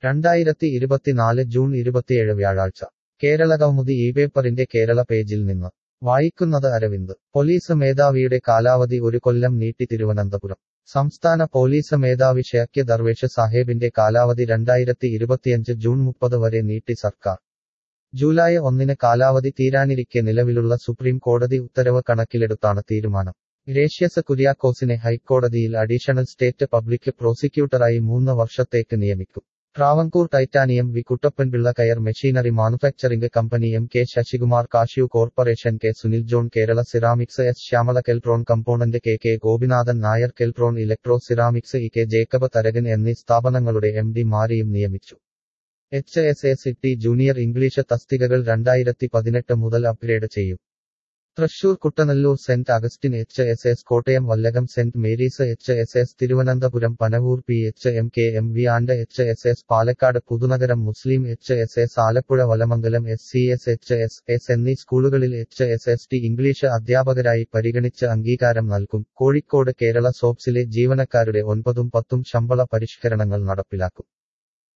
രണ്ടായിരത്തി ഇരുപത്തിനാല് ജൂൺ ഇരുപത്തിയേഴ് വ്യാഴാഴ്ച കേരളകൗമുദി ഈ പേപ്പറിന്റെ കേരള പേജിൽ നിന്ന് വായിക്കുന്നത് അരവിന്ദ് പോലീസ് മേധാവിയുടെ കാലാവധി ഒരു കൊല്ലം നീട്ടി തിരുവനന്തപുരം സംസ്ഥാന പോലീസ് മേധാവി ഷെയ്ഖ് ദർവേഷ് സാഹേബിന്റെ കാലാവധി രണ്ടായിരത്തി ഇരുപത്തിയഞ്ച് ജൂൺ മുപ്പത് വരെ നീട്ടി സർക്കാർ ജൂലൈ ഒന്നിന് കാലാവധി തീരാനിരിക്കെ നിലവിലുള്ള സുപ്രീം കോടതി ഉത്തരവ് കണക്കിലെടുത്താണ് തീരുമാനം ഗ്രേഷ്യസ് കുര്യാക്കോസിനെ ഹൈക്കോടതിയിൽ അഡീഷണൽ സ്റ്റേറ്റ് പബ്ലിക് പ്രോസിക്യൂട്ടറായി മൂന്ന് വർഷത്തേക്ക് നിയമിക്കും ട്രാവൻകൂർ ടൈറ്റാനിയം വി കുട്ടപ്പൻപിള്ള കയർ machinery manufacturing company M K Sasikumar cashew corporation K Sunil John Kerala ceramics S Shyamala Keltron component K K Gopinathan Nair Keltron electro ceramics E K Jacob Tharakan എന്നീ സ്ഥാപനങ്ങളുടെ എം ഡിമാരെയും നിയമിച്ചു H S S T junior English തസ്തികകൾ രണ്ടായിരത്തി പതിനെട്ട് മുതൽ അപ്ഗ്രേഡ് ചെയ്യും Thrissur Kuttanellur Saint Augustine H S S Kottayam Vallakam Saint Mary's H S S Thiruvananthapuram Panavoor P H M K M V and H S S Palakkad Puthunagaram Muslim H S S Alappuzha Valamangalam S C S H S S എന്നീ സ്കൂളുകളിൽ H S S T English അധ്യാപകരായി പരിഗണിച്ച് അംഗീകാരം നൽകും കോഴിക്കോട് കേരള സോപ്സിലെ ജീവനക്കാരുടെ ഒൻപതും പത്തും ശമ്പള പരിഷ്കരണങ്ങൾ നടപ്പിലാക്കും